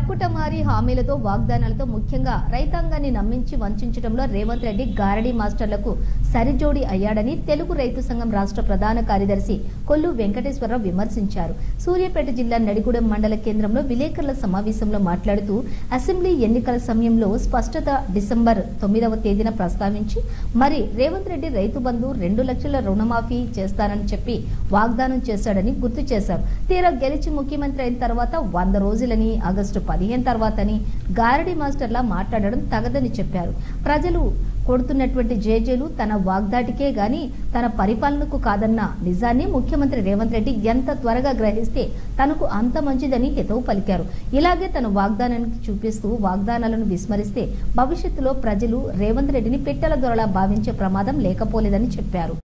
కుటమారి హామీలతో వాగ్దానాలతో ముఖ్యంగా రైతాంగాన్ని నమ్మించి వంచడంలో రేవంత్ రెడ్డి గారడీ మాస్టర్లకు సరిజోడి అయ్యాడని తెలుగు రైతు సంఘం రాష్ట్ర ప్రధాన కార్యదర్శి కొల్లు వెంకటేశ్వరరావు విమర్శించారు సూర్యాపేట జిల్లా నడిగూడెం మండల కేంద్రంలో విలేకరుల సమావేశంలో మాట్లాడుతూ అసెంబ్లీ ఎన్నికల సమయంలో స్పష్టత డిసెంబర్ తొమ్మిదవ తేదీన ప్రస్తావించి మరి రేవంత్ రెడ్డి రైతు బంధు రెండు లక్షల రుణమాఫీ చేస్తానని చెప్పి వాగ్దానం చేశాడని గుర్తు చేశారు తీరా గెలిచి ముఖ్యమంత్రి అయిన తర్వాత వంద రోజులని ఆగస్టు పదిహేను తర్వాతని గారడి మాస్టర్లా మాట్లాడడం తగదని చెప్పారు ప్రజలు కొడుతున్నటువంటి జేజేలు తన వాగ్దాటికే గాని తన పరిపాలనకు కాదన్న నిజాన్ని ముఖ్యమంత్రి రేవంత్ రెడ్డి ఎంత త్వరగా గ్రహిస్తే తనకు అంత మంచిదని హితవు పలికారు ఇలాగే తన వాగ్దానానికి చూపిస్తూ వాగ్దానాలను విస్మరిస్తే భవిష్యత్తులో ప్రజలు రేవంత్ రెడ్డిని పిట్టల దొరలా భావించే ప్రమాదం లేకపోలేదని చెప్పారు